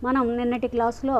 మనం నిన్నటి క్లాస్లో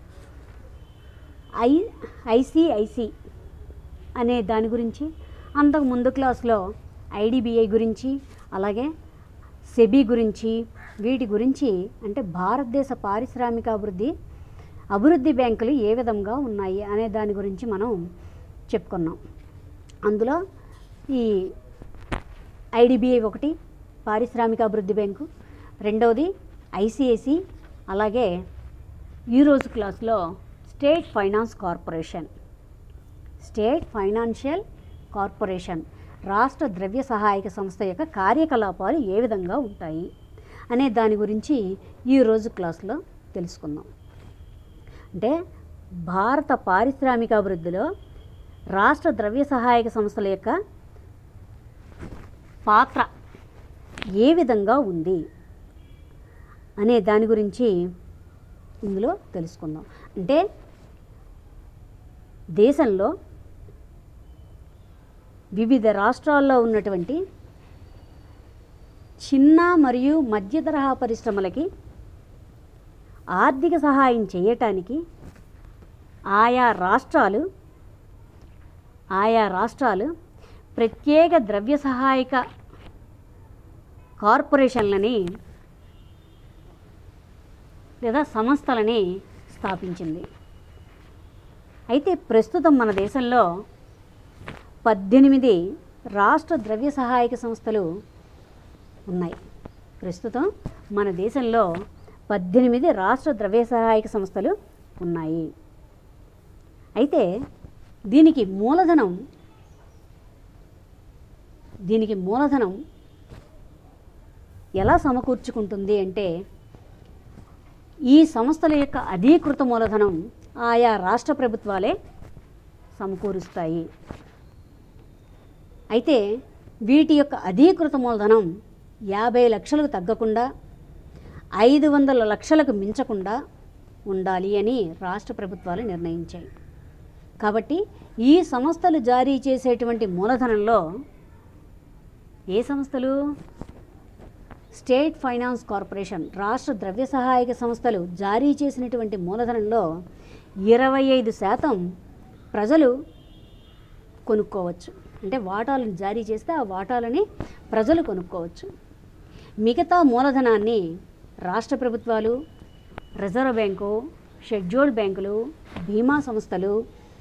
ఐ ఐసిఐసి అనే దాని గురించి అంతకు ముందు క్లాస్లో ఐడిబిఐ గురించి అలాగే సెబీ గురించి వీటి గురించి అంటే భారతదేశ పారిశ్రామిక అభివృద్ధి అభివృద్ధి బ్యాంకులు ఏ విధంగా ఉన్నాయి అనే దాని గురించి మనం చెప్పుకున్నాం అందులో ఈ ఐడిబిఐ ఒకటి పారిశ్రామిక అభివృద్ధి బ్యాంకు రెండవది ఐసిఐసి అలాగే ఈరోజు క్లాస్లో state finance corporation state financial corporation రాష్ట్ర ద్రవ్య సహాయక సంస్థ యొక్క కార్యకలాపాలు ఏ విధంగా ఉంటాయి అనే దాని గురించి ఈరోజు క్లాస్లో తెలుసుకుందాం అంటే భారత పారిశ్రామిక అభివృద్ధిలో రాష్ట్ర ద్రవ్య సహాయక సంస్థల యొక్క పాత్ర ఏ విధంగా ఉంది అనే దాని గురించి ఇందులో తెలుసుకుందాం అంటే దేశంలో వివిధ రాష్ట్రాల్లో ఉన్నటువంటి చిన్న మరియు మధ్య తరహా పరిశ్రమలకి ఆర్థిక సహాయం చేయటానికి ఆయా రాష్ట్రాలు ఆయా రాష్ట్రాలు ప్రత్యేక ద్రవ్య సహాయక కార్పొరేషన్లని లేదా సంస్థలని స్థాపించింది అయితే ప్రస్తుతం మన దేశంలో పద్దెనిమిది రాష్ట్ర ద్రవ్య సహాయక సంస్థలు ఉన్నాయి ప్రస్తుతం మన దేశంలో పద్దెనిమిది రాష్ట్ర ద్రవ్య సహాయక సంస్థలు ఉన్నాయి అయితే దీనికి మూలధనం దీనికి మూలధనం ఎలా సమకూర్చుకుంటుంది అంటే ఈ సంస్థల యొక్క అధీకృత మూలధనం ఆయా రాష్ట్ర ప్రభుత్వాలే సమకూరుస్తాయి అయితే వీటి యొక్క అధీకృత మూలధనం యాభై లక్షలకు తగ్గకుండా ఐదు వందల లక్షలకు మించకుండా ఉండాలి అని రాష్ట్ర ప్రభుత్వాలు నిర్ణయించాయి కాబట్టి ఈ సంస్థలు జారీ చేసేటువంటి మూలధనంలో ఏ సంస్థలు స్టేట్ ఫైనాన్స్ కార్పొరేషన్ రాష్ట్ర ద్రవ్య సహాయక సంస్థలు జారీ చేసినటువంటి మూలధనంలో ఇరవై ఐదు శాతం ప్రజలు కొనుక్కోవచ్చు అంటే వాటాలను జారీ చేస్తే ఆ వాటాలని ప్రజలు కొనుక్కోవచ్చు మిగతా మూలధనాన్ని రాష్ట్ర ప్రభుత్వాలు రిజర్వ్ బ్యాంకు షెడ్యూల్డ్ బ్యాంకులు బీమా సంస్థలు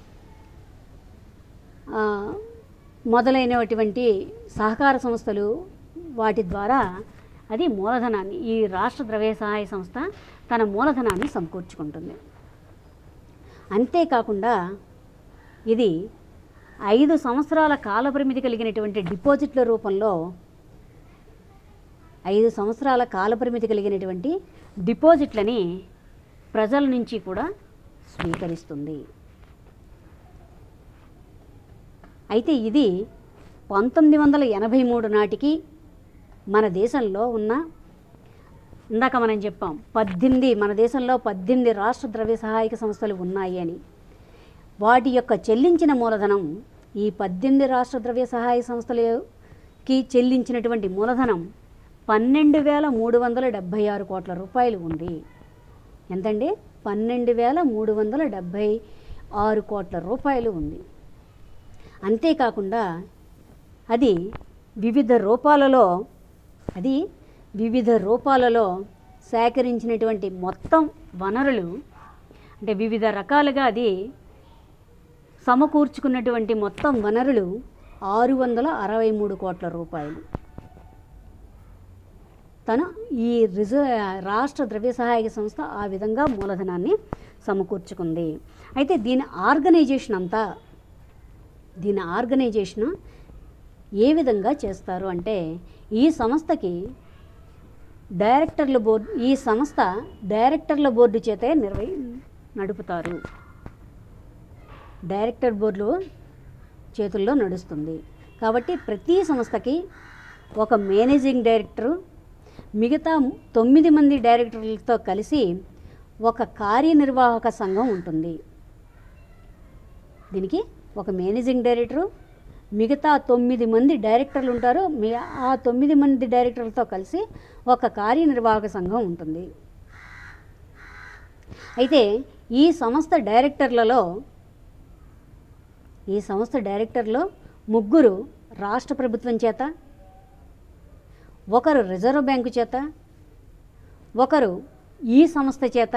ఆ, మొదలైనటువంటి సహకార సంస్థలు వాటి ద్వారా అది మూలధనాన్ని ఈ రాష్ట్ర ద్రవ్య సహాయ సంస్థ తన మూలధనాన్ని సమకూర్చుకుంటుంది అంతేకాకుండా ఇది ఐదు సంవత్సరాల కాలపరిమితి కలిగినటువంటి డిపాజిట్ల రూపంలో ఐదు సంవత్సరాల కాలపరిమితి కలిగినటువంటి డిపాజిట్లని ప్రజల నుంచి కూడా స్వీకరిస్తుంది అయితే ఇది పంతొమ్మిది వందల ఎనభై మూడు నాటికి మన దేశంలో ఉన్న ఇందాక మనం చెప్పాం పద్దెనిమిది మన దేశంలో పద్దెనిమిది రాష్ట్ర ద్రవ్య సహాయక సంస్థలు ఉన్నాయి అని వాటి యొక్క చెల్లించిన మూలధనం ఈ పద్దెనిమిది రాష్ట్ర ద్రవ్య సహాయ సంస్థలకి చెల్లించినటువంటి మూలధనం పన్నెండు వేల మూడు వందల డెబ్భై ఆరు కోట్ల రూపాయలు ఉంది ఎంతండి పన్నెండు వేల మూడు వందల డెబ్భై ఆరు కోట్ల రూపాయలు ఉంది అంతేకాకుండా అది వివిధ రూపాలలో అది వివిధ రూపాలలో సేకరించినటువంటి మొత్తం వనరులు అంటే వివిధ రకాలుగా అది సమకూర్చుకున్నటువంటి మొత్తం వనరులు ఆరు వందల అరవై మూడు కోట్ల రూపాయలు తను ఈ రిజర్వ్ రాష్ట్ర ద్రవ్య సహాయక సంస్థ ఆ విధంగా మూలధనాన్ని సమకూర్చుకుంది అయితే దీని ఆర్గనైజేషన్ అంతా దీని ఆర్గనైజేషన్ ఏ విధంగా చేస్తారు అంటే ఈ సంస్థకి డైరెక్టర్ల బోర్డు ఈ సంస్థ డైరెక్టర్ల బోర్డు చేతే నిర్వహి నడుపుతారు డైరెక్టర్ బోర్డు చేతుల్లో నడుస్తుంది కాబట్టి ప్రతి సంస్థకి ఒక మేనేజింగ్ డైరెక్టరు మిగతా తొమ్మిది మంది డైరెక్టర్లతో కలిసి ఒక కార్యనిర్వాహక సంఘం ఉంటుంది దీనికి ఒక మేనేజింగ్ డైరెక్టరు మిగతా తొమ్మిది మంది డైరెక్టర్లు ఉంటారు మీ ఆ తొమ్మిది మంది డైరెక్టర్లతో కలిసి ఒక కార్యనిర్వాహక సంఘం ఉంటుంది అయితే ఈ సంస్థ డైరెక్టర్లలో ఈ సంస్థ డైరెక్టర్లో ముగ్గురు రాష్ట్ర ప్రభుత్వం చేత ఒకరు రిజర్వ్ బ్యాంకు చేత ఒకరు ఈ సంస్థ చేత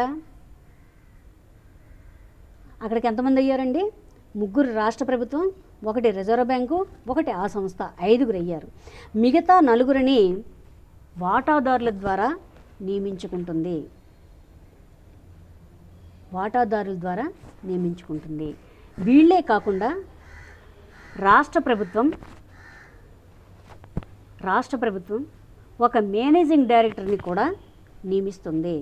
అక్కడికి ఎంతమంది అయ్యారండి ముగ్గురు రాష్ట్ర ప్రభుత్వం ఒకటి రిజర్వ్ బ్యాంకు ఒకటి ఆ సంస్థ ఐదుగురు అయ్యారు మిగతా నలుగురిని వాటాదారుల ద్వారా నియమించుకుంటుంది వాటాదారుల ద్వారా నియమించుకుంటుంది వీళ్ళే కాకుండా రాష్ట్ర ప్రభుత్వం రాష్ట్ర ప్రభుత్వం ఒక మేనేజింగ్ డైరెక్టర్ని కూడా నియమిస్తుంది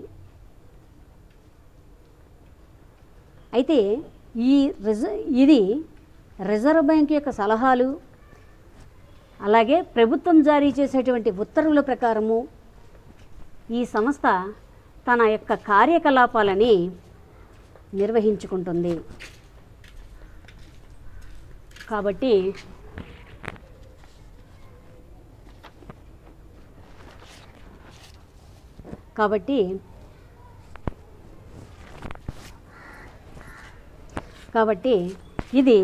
అయితే ఈ రిజ ఇది రిజర్వ్ బ్యాంక్ యొక్క సలహాలు అలాగే ప్రభుత్వం జారీ చేసేటువంటి ఉత్తర్వుల ప్రకారము ఈ సంస్థ తన యొక్క కార్యకలాపాలని నిర్వహించుకుంటుంది కాబట్టి కాబట్టి కాబట్టి ఇది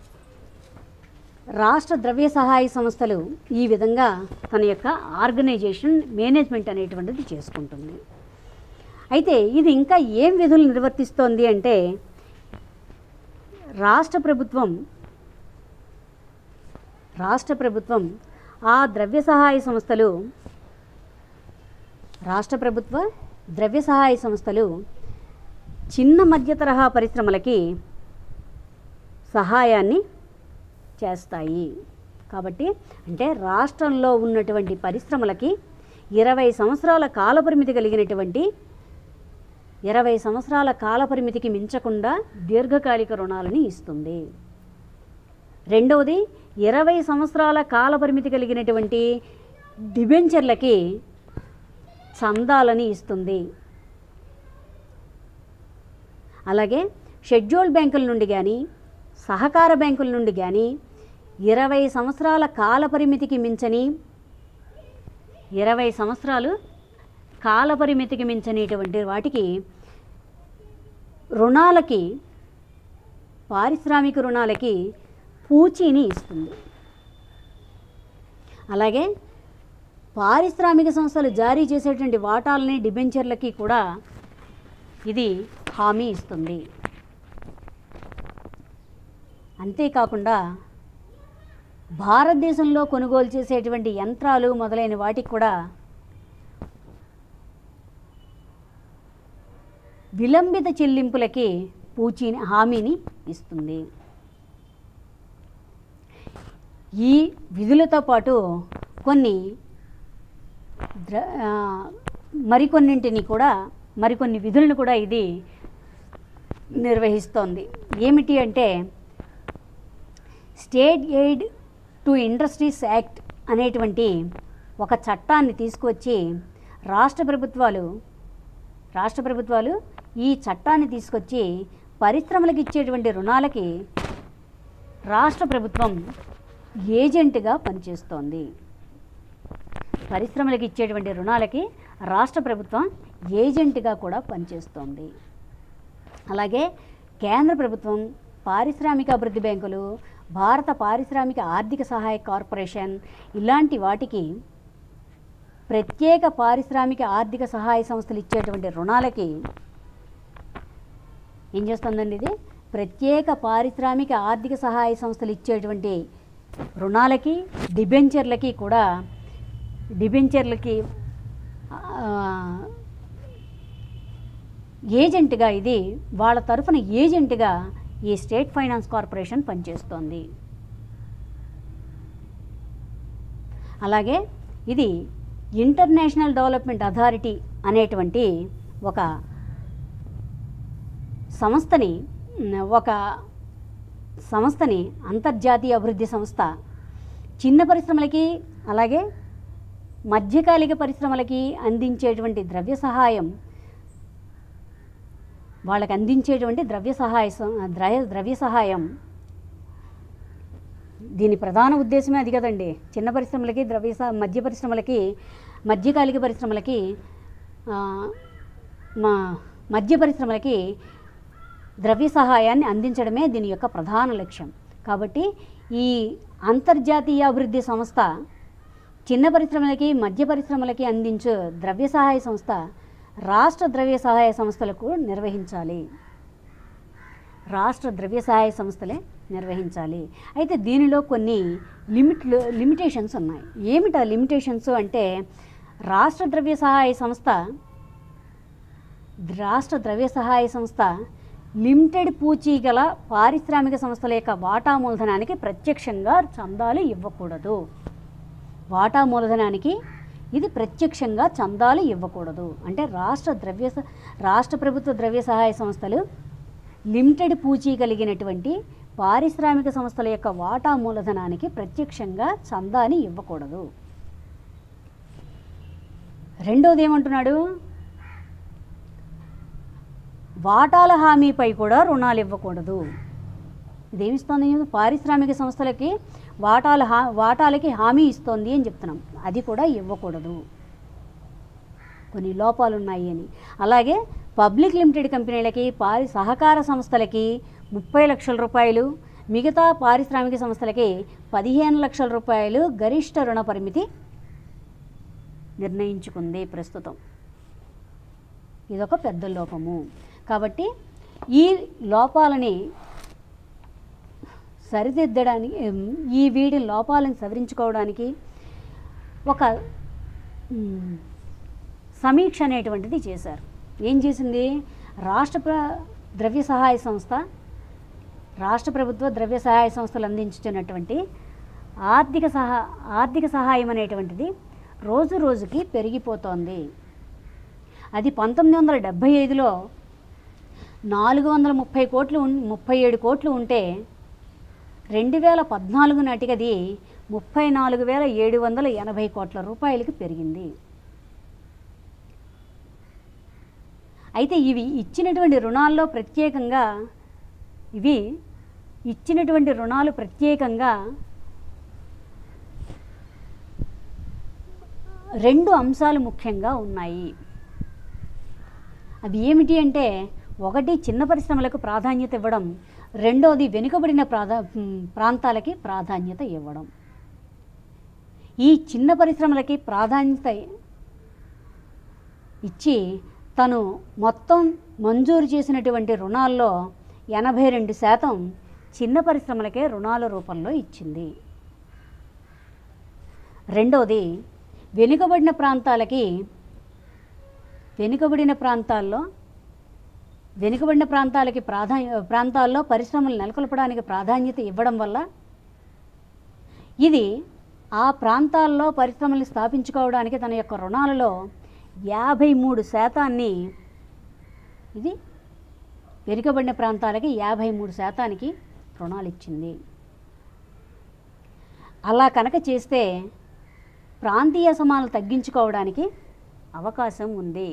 రాష్ట్ర ద్రవ్య సహాయ సంస్థలు ఈ విధంగా తన యొక్క ఆర్గనైజేషన్ మేనేజ్మెంట్ అనేటువంటిది చేసుకుంటుంది అయితే ఇది ఇంకా ఏం విధులు నిర్వర్తిస్తోంది అంటే రాష్ట్ర ప్రభుత్వం రాష్ట్ర ప్రభుత్వం ఆ ద్రవ్య సహాయ సంస్థలు రాష్ట్ర ప్రభుత్వ ద్రవ్య సహాయ సంస్థలు చిన్న మధ్య తరహా పరిశ్రమలకి సహాయాన్ని చేస్తాయి కాబట్టి అంటే రాష్ట్రంలో ఉన్నటువంటి పరిశ్రమలకి ఇరవై సంవత్సరాల కాలపరిమితి కలిగినటువంటి ఇరవై సంవత్సరాల కాలపరిమితికి మించకుండా దీర్ఘకాలిక రుణాలని ఇస్తుంది రెండవది ఇరవై సంవత్సరాల కాలపరిమితి కలిగినటువంటి డిబెంచర్లకి చందాలని ఇస్తుంది అలాగే షెడ్యూల్డ్ బ్యాంకుల నుండి కానీ సహకార బ్యాంకుల నుండి కానీ ఇరవై సంవత్సరాల కాలపరిమితికి మించని ఇరవై సంవత్సరాలు కాలపరిమితికి మించనిటువంటి వాటికి రుణాలకి పారిశ్రామిక రుణాలకి పూచీని ఇస్తుంది అలాగే పారిశ్రామిక సంస్థలు జారీ చేసేటువంటి వాటాలని డిబెంచర్లకి కూడా ఇది హామీ ఇస్తుంది అంతేకాకుండా భారతదేశంలో కొనుగోలు చేసేటువంటి యంత్రాలు మొదలైన వాటికి కూడా విలంబిత చెల్లింపులకి పూచీని హామీని ఇస్తుంది ఈ విధులతో పాటు కొన్ని ద్ర ఆ, మరికొన్నింటిని కూడా మరికొన్ని విధులను కూడా ఇది నిర్వహిస్తోంది ఏమిటి అంటే state aid to industries act అనేటువంటి ఒక చట్టాన్ని తీసుకొచ్చి రాష్ట్ర ప్రభుత్వాలు రాష్ట్ర ప్రభుత్వాలు ఈ చట్టాన్ని తీసుకొచ్చి పరిశ్రమలకు ఇచ్చేటువంటి రుణాలకి రాష్ట్ర ప్రభుత్వం ఏజెంట్గా పనిచేస్తోంది పరిశ్రమలకు ఇచ్చేటువంటి రుణాలకి రాష్ట్ర ప్రభుత్వం ఏజెంట్గా కూడా పనిచేస్తోంది అలాగే కేంద్ర ప్రభుత్వం పారిశ్రామిక అభివృద్ధి బ్యాంకులు భారత పారిశ్రామిక ఆర్థిక సహాయ కార్పొరేషన్ ఇలాంటి వాటికి ప్రత్యేక పారిశ్రామిక ఆర్థిక సహాయ సంస్థలు ఇచ్చేటువంటి రుణాలకి ఏం చేస్తుందండి ఇది ప్రత్యేక పారిశ్రామిక ఆర్థిక సహాయ సంస్థలు ఇచ్చేటువంటి రుణాలకి డిబెంచర్లకి కూడా డిబెంచర్లకి ఆ, ఏజెంట్గా ఇది వాళ్ళ తరఫున ఏజెంట్గా ఈ స్టేట్ ఫైనాన్స్ కార్పొరేషన్ పనిచేస్తోంది అలాగే ఇది ఇంటర్నేషనల్ డెవలప్మెంట్ అథారిటీ అనేటువంటి ఒక సంస్థని మ్, ఒక సంస్థని అంతర్జాతీయ అభివృద్ధి సంస్థ చిన్న పరిశ్రమలకి అలాగే మధ్యకాలిక పరిశ్రమలకి అందించేటువంటి ద్రవ్య సహాయం వాళ్ళకి అందించేటువంటి ద్రవ్య సహాయ సం- ద్రవ్య ద్రవ్య సహాయం దీని ప్రధాన ఉద్దేశమే అది కదండి చిన్న పరిశ్రమలకి ద్రవ్య సహ మధ్య పరిశ్రమలకి మధ్యకాలిక పరిశ్రమలకి ఆ, మా మద్య పరిశ్రమలకి ద్రవ్య సహాయాన్ని అందించడమే దీని యొక్క ప్రధాన లక్ష్యం కాబట్టి ఈ అంతర్జాతీయ అభివృద్ధి సంస్థ చిన్న పరిశ్రమలకి మధ్య పరిశ్రమలకి అందించే ద్రవ్య సహాయ సంస్థ రాష్ట్ర ద్రవ్య సహాయ సంస్థలకు నిర్వహించాలి రాష్ట్ర ద్రవ్య సహాయ సంస్థలే నిర్వహించాలి అయితే దీనిలో కొన్ని లిమిట్లు లిమిటేషన్స్ ఉన్నాయి ఏమిటా లిమిటేషన్స్ అంటే రాష్ట్ర ద్రవ్య సహాయ సంస్థ రాష్ట్ర ద్రవ్య సహాయ సంస్థ లిమిటెడ్ పూచీ గల పారిశ్రామిక సంస్థల యొక్క వాటా మూలధనానికి ప్రత్యక్షంగా చందాలు ఇవ్వకూడదు వాటా మూలధనానికి ఇది ప్రత్యక్షంగా చందాలు ఇవ్వకూడదు అంటే రాష్ట్ర ద్రవ్య స- రాష్ట్ర ప్రభుత్వ ద్రవ్య సహాయ సంస్థలు లిమిటెడ్ పూచీ కలిగినటువంటి పారిశ్రామిక సంస్థల యొక్క వాటా మూలధనానికి ప్రత్యక్షంగా చందాని ఇవ్వకూడదు రెండోది ఏమంటున్నాడు వాటాల హామీపై కూడా రుణాలు ఇవ్వకూడదు ఇదేమిస్తోంది పారిశ్రామిక సంస్థలకి వాటాల హా వాటాలకి హామీ ఇస్తోంది అని చెప్తున్నాం అది కూడా ఇవ్వకూడదు కొన్ని లోపాలు ఉన్నాయి అని అలాగే పబ్లిక్ లిమిటెడ్ కంపెనీలకి పారి సహకార సంస్థలకి ముప్పై లక్షల రూపాయలు మిగతా పారిశ్రామిక సంస్థలకి పదిహేను లక్షల రూపాయలు గరిష్ట రుణ పరిమితి నిర్ణయించుకుంది ప్రస్తుతం ఇదొక పెద్ద లోపము కాబట్టి ఈ లోపాలని సరిదిద్దడానికి ఎం, ఈ వీడి లోపాలను సవరించుకోవడానికి ఒక మ్, సమీక్ష అనేటువంటిది చేశారు ఏం చేసింది రాష్ట్ర ప్ర ద్రవ్య సహాయ సంస్థ రాష్ట్ర ప్రభుత్వ ద్రవ్య సహాయ సంస్థలు అందించుతున్నటువంటి ఆర్థిక సహా ఆర్థిక సహాయం అనేటువంటిది రోజు రోజుకి పెరిగిపోతోంది అది పంతొమ్మిది వందల డెబ్భై ఐదులో నాలుగు వందల ముప్పై కోట్లు ఉన్- ముప్పై ఏడు కోట్లు ఉంటే రెండు వేల పద్నాలుగు నాటికి అది ముప్పై నాలుగు వేల ఏడు వందల ఎనభై కోట్ల రూపాయలకి పెరిగింది అయితే ఇవి ఇచ్చినటువంటి రుణాల్లో ప్రత్యేకంగా ఇవి ఇచ్చినటువంటి రుణాలు ప్రత్యేకంగా రెండు అంశాలు ముఖ్యంగా ఉన్నాయి అవి ఏమిటి అంటే ఒకటి చిన్న పరిశ్రమలకు ప్రాధాన్యత ఇవ్వడం రెండోది వెనుకబడిన ప్రాధా ఉమ్, ప్రాంతాలకి ప్రాధాన్యత ఇవ్వడం ఈ చిన్న పరిశ్రమలకి ప్రాధాన్యత ఇచ్చి తను మొత్తం మంజూరు చేసినటువంటి రుణాల్లో ఎనభై రెండు శాతం చిన్న పరిశ్రమలకే రుణాల రూపంలో ఇచ్చింది రెండవది వెనుకబడిన ప్రాంతాలకి వెనుకబడిన ప్రాంతాల్లో వెనుకబడిన ప్రాంతాలకి ప్రాధాన్య ప్రాంతాల్లో పరిశ్రమలు నెలకొల్పడానికి ప్రాధాన్యత ఇవ్వడం వల్ల ఇది ఆ ప్రాంతాల్లో పరిశ్రమల్ని స్థాపించుకోవడానికి తన యొక్క రుణాలలో యాభై మూడు శాతాన్ని ఇది వెనుకబడిన ప్రాంతాలకి యాభై మూడు శాతానికి రుణాలు ఇచ్చింది అలా కనుక చేస్తే ప్రాంతీయ సమాలు తగ్గించుకోవడానికి అవకాశం ఉంది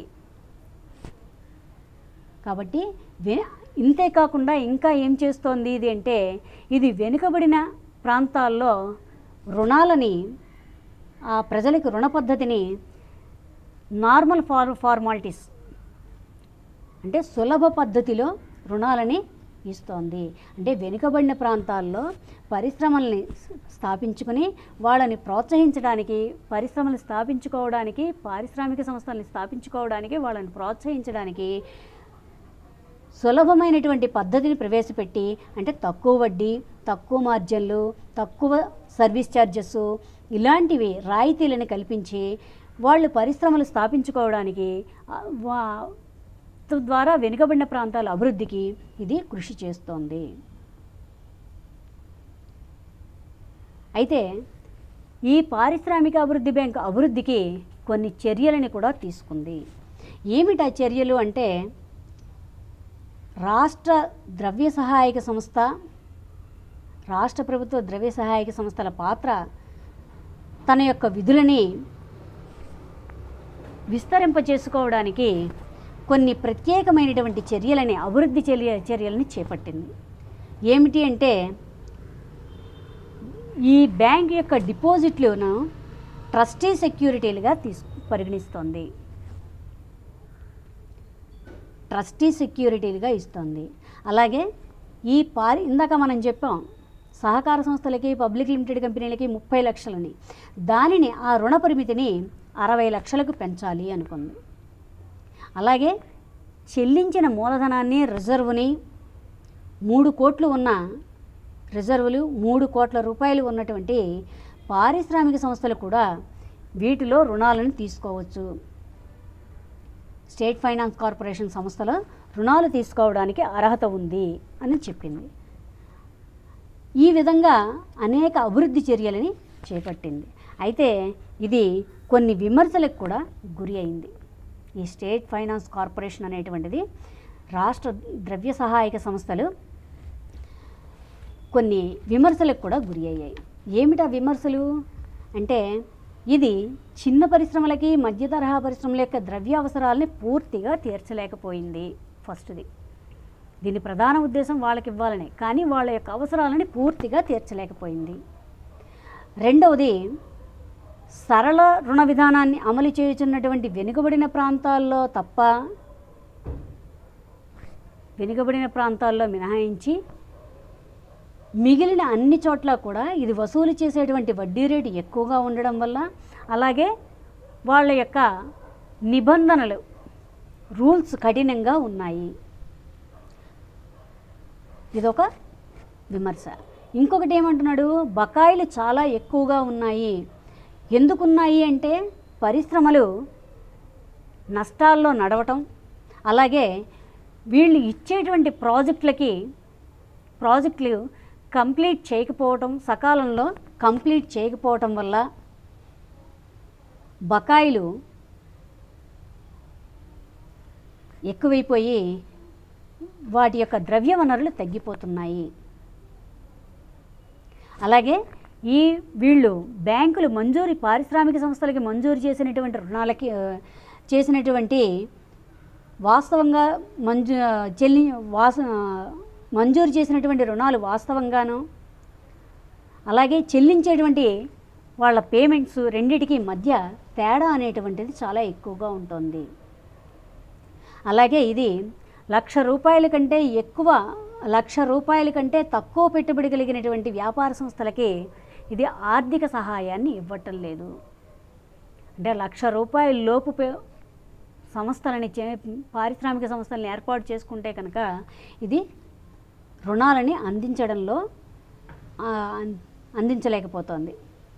కాబట్టి వె ఇంతే కాకుండా ఇంకా ఏం చేస్తోంది ఇది అంటే ఇది వెనుకబడిన ప్రాంతాల్లో రుణాలని ఆ ప్రజలకు రుణ పద్ధతిని నార్మల్ ఫార్ ఫార్మాలిటీస్ అంటే సులభ పద్ధతిలో రుణాలని ఇస్తోంది అంటే వెనుకబడిన ప్రాంతాల్లో పరిశ్రమల్ని స్థాపించుకుని వాళ్ళని ప్రోత్సహించడానికి పరిశ్రమలు స్థాపించుకోవడానికి పారిశ్రామిక సంస్థల్ని స్థాపించుకోవడానికి వాళ్ళని ప్రోత్సహించడానికి సులభమైనటువంటి పద్ధతిని ప్రవేశపెట్టి అంటే తక్కువ వడ్డీ తక్కువ మార్జిన్లు తక్కువ సర్వీస్ ఛార్జెస్ ఇలాంటివి రాయితీలను కల్పించి వాళ్ళు పరిశ్రమలు స్థాపించుకోవడానికి ఆ, వా- తద్వారా వెనుకబడిన ప్రాంతాల అభివృద్ధికి ఇది కృషి చేస్తోంది అయితే ఈ పారిశ్రామిక అభివృద్ధి బ్యాంక్ అభివృద్ధికి కొన్ని చర్యలని కూడా తీసుకుంది ఏమిటి ఆ చర్యలు అంటే రాష్ట్ర ద్రవ్య సహాయక సంస్థ రాష్ట్ర ప్రభుత్వ ద్రవ్య సహాయక సంస్థల పాత్ర తన యొక్క విధులని విస్తరింపచేసుకోవడానికి కొన్ని ప్రత్యేకమైనటువంటి చర్యలని అభివృద్ధి చర్య చర్యలని చేపట్టింది ఏమిటి అంటే ఈ బ్యాంక్ యొక్క డిపాజిట్లను ట్రస్టీ సెక్యూరిటీలుగా తీసు పరిగణిస్తోంది ట్రస్టీ సెక్యూరిటీలుగా ఇస్తుంది అలాగే ఈ పారి ఇందాక మనం చెప్పాం సహకార సంస్థలకి పబ్లిక్ లిమిటెడ్ కంపెనీలకి ముప్పై లక్షలని దానిని ఆ రుణ పరిమితిని అరవై లక్షలకు పెంచాలి అనుకుంది అలాగే చెల్లించిన మూలధనాన్ని రిజర్వుని మూడు కోట్లు ఉన్న రిజర్వులు మూడు కోట్ల రూపాయలు ఉన్నటువంటి పారిశ్రామిక సంస్థలు కూడా వీటిలో రుణాలను తీసుకోవచ్చు స్టేట్ ఫైనాన్స్ కార్పొరేషన్ సంస్థలో రుణాలు తీసుకోవడానికి అర్హత ఉంది అని చెప్పింది ఈ విధంగా అనేక అభివృద్ధి చర్యలని చేపట్టింది అయితే ఇది కొన్ని విమర్శలకు కూడా గురి అయింది ఈ స్టేట్ ఫైనాన్స్ కార్పొరేషన్ అనేటువంటిది రాష్ట్ర ద్రవ్య సహాయక సంస్థలు కొన్ని విమర్శలకు కూడా గురి అయ్యాయి ఏమిటా విమర్శలు అంటే ఇది చిన్న పరిశ్రమలకి మధ్య తరహా పరిశ్రమల యొక్క ద్రవ్య అవసరాలని పూర్తిగా తీర్చలేకపోయింది ఫస్ట్ది దీని ప్రధాన ఉద్దేశం వాళ్ళకి ఇవ్వాలని కానీ వాళ్ళ యొక్క అవసరాలని పూర్తిగా తీర్చలేకపోయింది రెండవది సరళ రుణ విధానాన్ని అమలు చేయుచున్నటువంటి వెనుకబడిన ప్రాంతాల్లో తప్ప వెనుకబడిన ప్రాంతాల్లో మినహాయించి మిగిలిన అన్ని చోట్ల కూడా ఇది వసూలు చేసేటువంటి వడ్డీ రేటు ఎక్కువగా ఉండడం వల్ల అలాగే వాళ్ళ యొక్క నిబంధనలు రూల్స్ కఠినంగా ఉన్నాయి ఇదొక విమర్శ ఇంకొకటి ఏమంటున్నాడు బకాయిలు చాలా ఎక్కువగా ఉన్నాయి ఎందుకున్నాయి అంటే పరిశ్రమలు నష్టాల్లో నడవటం అలాగే వీళ్ళు ఇచ్చేటువంటి ప్రాజెక్టులకి ప్రాజెక్టులు కంప్లీట్ చేయకపోవటం సకాలంలో కంప్లీట్ చేయకపోవటం వల్ల బకాయిలు ఎక్కువైపోయి వాటి యొక్క ద్రవ్య వనరులు తగ్గిపోతున్నాయి అలాగే ఈ వీళ్ళు బ్యాంకులు మంజూరు పారిశ్రామిక సంస్థలకి మంజూరు చేసినటువంటి రుణాలకి ఆ, చేసినటువంటి వాస్తవంగా మంజూ చెల్లి వాస మంజూరు చేసినటువంటి రుణాలు వాస్తవంగాను అలాగే చెల్లించేటువంటి వాళ్ళ పేమెంట్స్ రెండిటికి మధ్య తేడా అనేటువంటిది చాలా ఎక్కువగా ఉంటుంది అలాగే ఇది లక్ష రూపాయల కంటే ఎక్కువ లక్ష రూపాయల కంటే తక్కువ పెట్టుబడి కలిగినటువంటి వ్యాపార సంస్థలకి ఇది ఆర్థిక సహాయాన్ని ఇవ్వటం లేదు అంటే లక్ష రూపాయల లోపు పే- సంస్థలని చే పారిశ్రామిక సంస్థలను ఏర్పాటు చేసుకుంటే కనుక ఇది రుణాలని అందించడంలో ఆ, అం- అందించలేకపోతోంది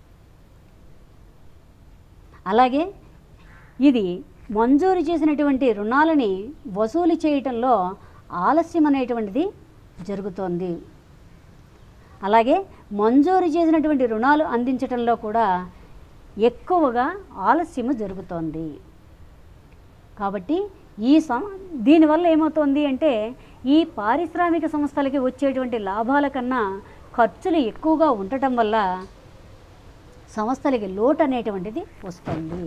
అలాగే ఇది మంజూరు చేసినటువంటి రుణాలని వసూలు చేయటంలో ఆలస్యం అనేటువంటిది జరుగుతోంది అలాగే మంజూరు చేసినటువంటి రుణాలు అందించటంలో కూడా ఎక్కువగా ఆలస్యము జరుగుతోంది కాబట్టి ఈ సం దీనివల్ల ఏమవుతోంది అంటే ఈ పారిశ్రామిక సంస్థలకి వచ్చేటువంటి లాభాల కన్నా ఖర్చులు ఎక్కువగా ఉండటం వల్ల సంస్థలకి లోటు అనేటువంటిది వస్తుంది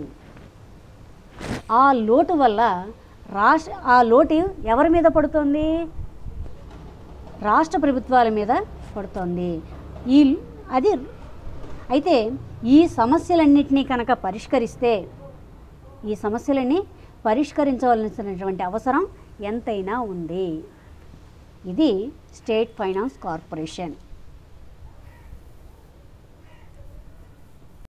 ఆ లోటు వల్ల రాష్ట్ర ఆ లోటు ఎవరి మీద పడుతుంది రాష్ట్ర ప్రభుత్వాల మీద పడుతుంది ఈ అది అయితే ఈ సమస్యలన్నింటినీ కనుక పరిష్కరిస్తే ఈ సమస్యలని పరిష్కరించవలసినటువంటి అవసరం ఎంతైనా ఉంది ఇది స్టేట్ ఫైనాన్స్ కార్పొరేషన్